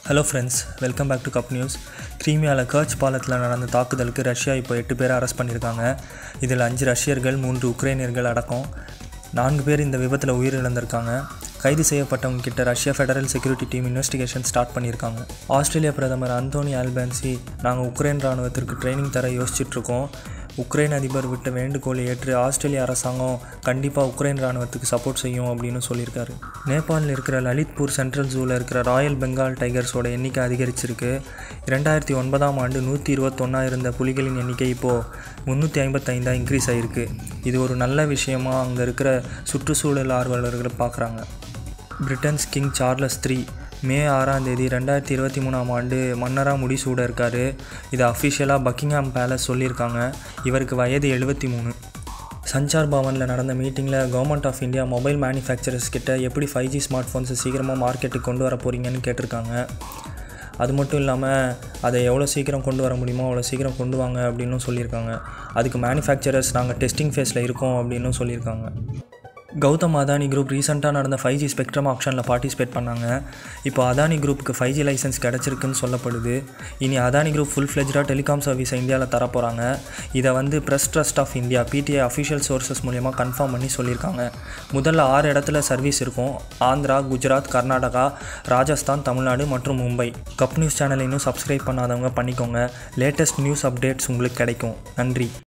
hello friends welcome back to cup news கிரீமியாவில் Kerch பாலத்தில் நடந்த தாக்குதலுக்கு ரஷ்யா இப்போ எட்டு பேரை அரெஸ்ட் பண்ணியிருக்காங்க இதில் அஞ்சு ரஷ்யர்கள் மூன்று உக்ரைனியர்கள் அடக்கம் நான்கு பேர் இந்த விபத்தில் உயிரிழந்திருக்காங்க கைது செய்யப்பட்டவங்க கிட்ட Russia federal security team investigation start பண்ணியிருக்காங்க ஆஸ்திரேலிய பிரதமர் அந்தோனி ஆல்பன்சி நாங்கள் உக்ரைன் ராணுவத்திற்கு ட்ரைனிங் தர யோசிச்சுட்ருக்கோம் உக்ரைன் அதிபர் விட்ட வேண்டுகோளை ஏற்று ஆஸ்திரேலிய அரசாங்கம் கண்டிப்பாக உக்ரைன் ராணுவத்துக்கு சப்போர்ட் செய்யும் அப்படின்னு சொல்லியிருக்காரு நேபாளில் இருக்கிற லலித்பூர் சென்ட்ரல் ஜூவில் இருக்கிற ராயல் பெங்கால் டைகர்ஸோட எண்ணிக்கை அதிகரிச்சிருக்கு இரண்டாயிரத்தி ஒன்பதாம் ஆண்டு நூற்றி இருபத்தொன்னா இருந்த புலிகளின் எண்ணிக்கை இப்போது முந்நூற்றி ஐம்பத்தைந்தாக இன்க்ரீஸ் ஆகிருக்கு இது ஒரு நல்ல விஷயமா அங்கே இருக்கிற சுற்றுச்சூழல் ஆர்வலர்கள் பார்க்குறாங்க Britain's king Charles three May ஆறாம் தேதி ரெண்டாயிரத்தி இருபத்தி மூணாம் ஆண்டு மன்னராக முடிசூட இருக்கார் இதை அஃபிஷியலாக பக்கிங்ஹாம் பேலஸ் சொல்லியிருக்காங்க இவருக்கு வயது எழுபத்தி மூணு சஞ்சார் பவனில் நடந்த மீட்டிங்கில் government of India mobile manufacturers கிட்ட எப்படி ஃபைவ் ஜி ஸ்மார்ட் ஃபோன்ஸை சீக்கிரமாக மார்க்கெட்டுக்கு கொண்டு வர போகிறீங்கன்னு கேட்டிருக்காங்க அது மட்டும் இல்லாமல் அதை எவ்வளோ சீக்கிரம் கொண்டு வர முடியுமோ அவ்வளோ சீக்கிரம் கொண்டு வாங்க அப்படின்னும் சொல்லியிருக்காங்க அதுக்கு மேனுஃபேக்சரர்ஸ் நாங்கள் டெஸ்டிங் ஃபேஸில் இருக்கோம் அப்படின்னும் சொல்லியிருக்காங்க கௌதம் அதானி குரூப் ரீசெண்டாக நடந்த ஃபைவ் ஜி ஸ்பெக்ட்ரம் ஆப்ஷனில் பார்ட்டிசிபேட் பண்ணாங்க இப்போ அதானி குரூப்புக்கு ஃபைவ் ஜி லைசன்ஸ் கிடச்சிருக்குன்னு சொல்லப்படுது இனி அதானி குரூப் ஃபுல் ஃப்ளெஜ்டாக டெலிகாம் சர்வீஸை இந்தியாவில் தரப்போகிறாங்க இதை வந்து press trust of India PTI official sources மூலயமா கன்ஃபார்ம் பண்ணி சொல்லியிருக்காங்க முதல்ல ஆறு இடத்துல சர்வீஸ் இருக்கும் ஆந்திரா குஜராத் கர்நாடகா ராஜஸ்தான் தமிழ்நாடு மற்றும் மும்பை கப் நியூஸ் சேனல் இன்னும் சப்ஸ்கிரைப் பண்ணாதவங்க பண்ணிக்கோங்க லேட்டஸ்ட் நியூஸ் அப்டேட்ஸ் உங்களுக்கு கிடைக்கும் நன்றி